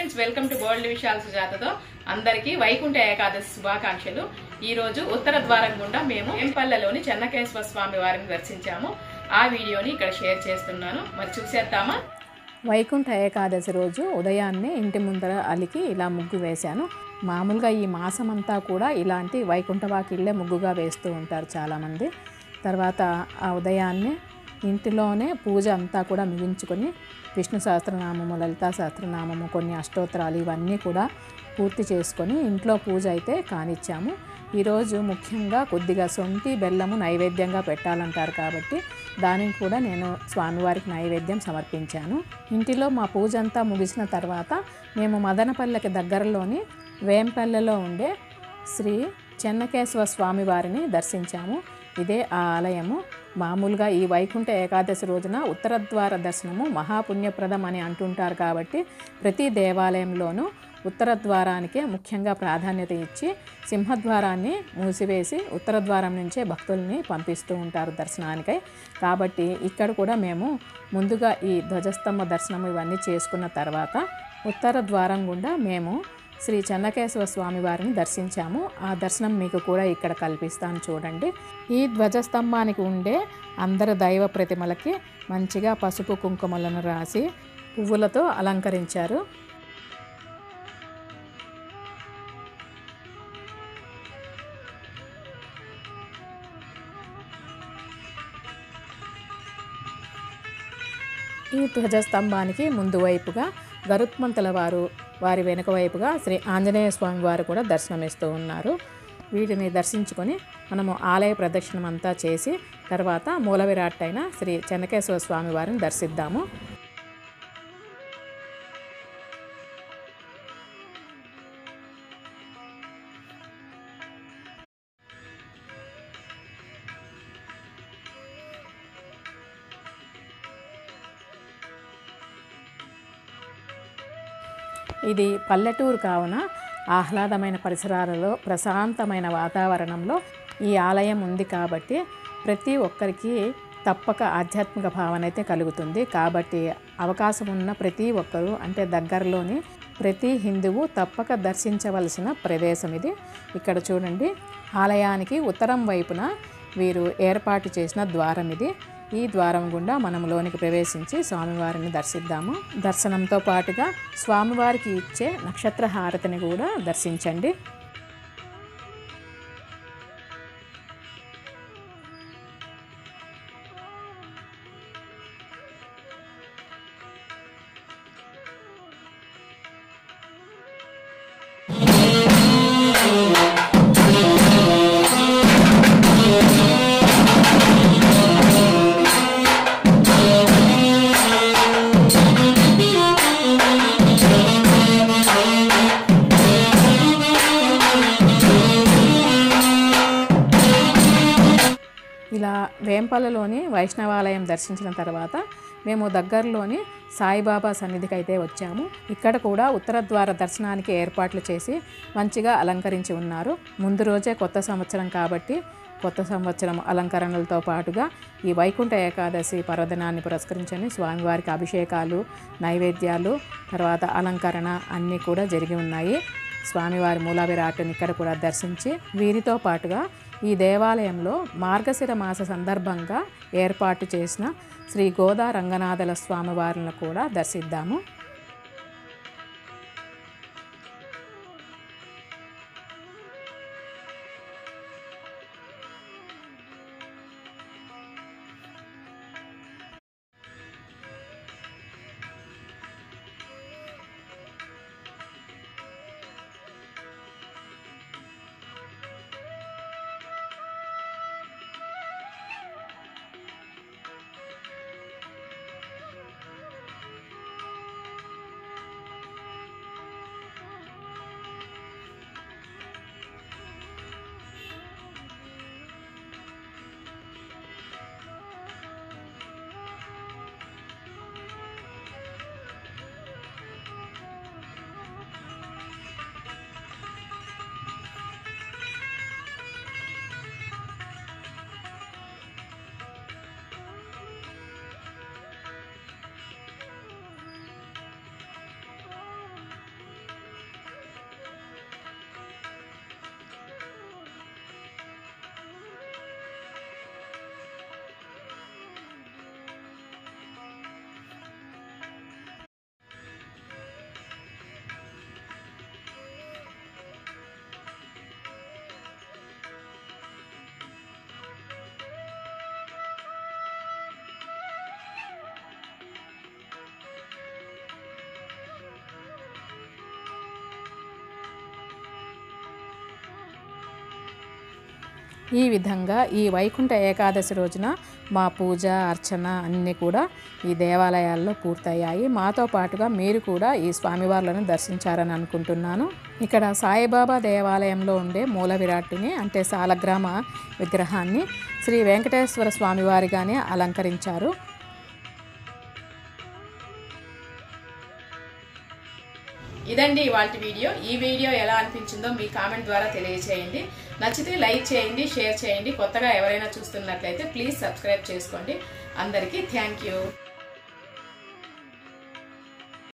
friends welcome to bold Vishal సుజాతతో అందరికీ వైకుంఠ ఏకాదశి శుభాకాంక్షలు ఈ రోజు ఉత్తర ద్వారం గుండా మేము ఎంపల్లెలోని చెన్నకేశ్వర స్వామి వారిని దర్శించాము ఆ వీడియోని ఇక్కడ షేర్ చేస్తున్నాను మరి చూసేద్దామా వైకుంఠ ఏకాదశి రోజు ఉదయాన్నే ఇంటి ముందర అలికి ఇలా ముగ్గు వేశాను మామూలుగా ఈ మాసం అంతా కూడా ఇలాంటి వైకుంఠ వాకిళ్ళే ముగ్గుగా వేస్తూ ఉంటారు చాలామంది తర్వాత ఆ ఉదయాన్నే ఇంటిలోనే పూజ అంతా కూడా ముగించుకొని విష్ణు సహస్రనామము లలితా సహస్రనామము కొన్ని అష్టోత్తరాలు ఇవన్నీ కూడా పూర్తి చేసుకొని ఇంట్లో పూజ అయితే కానిచ్చాము ఈరోజు ముఖ్యంగా కొద్దిగా సొంటి బెల్లము నైవేద్యంగా పెట్టాలంటారు కాబట్టి దానికి కూడా నేను స్వామివారికి నైవేద్యం సమర్పించాను ఇంటిలో మా పూజ అంతా ముగిసిన తర్వాత మేము మదనపల్లెకి దగ్గరలోని వేంపల్లెలో ఉండే శ్రీ చెన్నకేశవ స్వామి వారిని దర్శించాము ఇదే ఆ ఆలయము మామూలుగా ఈ వైకుంఠ ఏకాదశి రోజున ఉత్తరద్వార దర్శనము మహాపుణ్యప్రదం అని అంటుంటారు కాబట్టి ప్రతి దేవాలయంలోనూ ఉత్తర ద్వారానికే ముఖ్యంగా ప్రాధాన్యత ఇచ్చి సింహద్వారాన్ని మూసివేసి ఉత్తర ద్వారం నుంచే భక్తుల్ని పంపిస్తూ ఉంటారు దర్శనానికై కాబట్టి ఇక్కడ కూడా మేము ముందుగా ఈ ధ్వజస్తంభ దర్శనం ఇవన్నీ చేసుకున్న తర్వాత ఉత్తర ద్వారం గుండా మేము శ్రీ చెన్నకేశవ స్వామి వారిని దర్శించాము ఆ దర్శనం మీకు కూడా ఇక్కడ కల్పిస్తాను చూడండి ఈ ధ్వజస్తంభానికి ఉండే అందరు దైవ ప్రతిమలకి మంచిగా పసుపు కుంకుమలను రాసి పువ్వులతో అలంకరించారు ఈ ధ్వజస్తంభానికి ముందు వైపుగా గరుత్మంతుల వారు వారి వెనుక వైపుగా శ్రీ ఆంజనేయ స్వామి వారు కూడా దర్శనమిస్తూ ఉన్నారు వీటిని దర్శించుకొని మనము ఆలయ ప్రదక్షిణం అంతా చేసి తర్వాత మూల విరాట్ అయిన శ్రీ చెన్నకేశ్వర స్వామి వారిని దర్శిద్దాము ఇది పల్లెటూరు కావున ఆహ్లాదమైన పరిసరాలలో ప్రశాంతమైన వాతావరణంలో ఈ ఆలయం ఉంది కాబట్టి ప్రతి ఒక్కరికి తప్పక ఆధ్యాత్మిక భావన అయితే కలుగుతుంది కాబట్టి అవకాశం ఉన్న ప్రతి ఒక్కరూ అంటే దగ్గరలోని ప్రతి హిందువు తప్పక దర్శించవలసిన ప్రదేశం ఇది ఇక్కడ చూడండి ఆలయానికి ఉత్తరం వైపున వీరు ఏర్పాటు చేసిన ద్వారం ఇది ఈ ద్వారం గుండా మనం లోనికి ప్రవేశించి స్వామివారిని దర్శిద్దాము దర్శనంతో పాటుగా స్వామివారికి ఇచ్చే నక్షత్ర హారతిని కూడా దర్శించండి ఇలా వేంపల్లలోని వైష్ణవాలయం దర్శించిన తర్వాత మేము దగ్గరలోని సాయిబాబా సన్నిధికి అయితే వచ్చాము ఇక్కడ కూడా ఉత్తర ద్వార దర్శనానికి ఏర్పాట్లు చేసి మంచిగా అలంకరించి ఉన్నారు ముందు రోజే కొత్త సంవత్సరం కాబట్టి కొత్త సంవత్సరం అలంకరణలతో పాటుగా ఈ వైకుంఠ ఏకాదశి పర్వదినాన్ని పురస్కరించని స్వామివారికి అభిషేకాలు నైవేద్యాలు తర్వాత అలంకరణ అన్నీ కూడా జరిగి ఉన్నాయి స్వామివారి మూల విరాటుని ఇక్కడ కూడా దర్శించి వీరితో పాటుగా ఈ దేవాలయంలో మార్గశిర మాస సందర్భంగా ఏర్పాటు చేసిన శ్రీ గోదా రంగనాథల స్వామివారిని కూడా దర్శిద్దాము ఈ విధంగా ఈ వైకుంఠ ఏకాదశి రోజున మా పూజ అర్చన అన్నీ కూడా ఈ దేవాలయాల్లో పూర్తయ్యాయి మాతో పాటుగా మీరు కూడా ఈ స్వామివార్లను దర్శించారని అనుకుంటున్నాను ఇక్కడ సాయిబాబా దేవాలయంలో ఉండే మూల విరాట్టుని అంటే సాలగ్రామ విగ్రహాన్ని శ్రీ వెంకటేశ్వర స్వామివారిగానే అలంకరించారు ఇదండి ఇవాళ వీడియో ఈ వీడియో ఎలా అనిపించిందో మీ కామెంట్ ద్వారా తెలియచేయండి నచ్చితే లైక్ చేయండి షేర్ చేయండి కొత్తగా ఎవరైనా చూస్తున్నట్లయితే ప్లీజ్ సబ్స్క్రైబ్ చేసుకోండి అందరికీ థ్యాంక్ యూ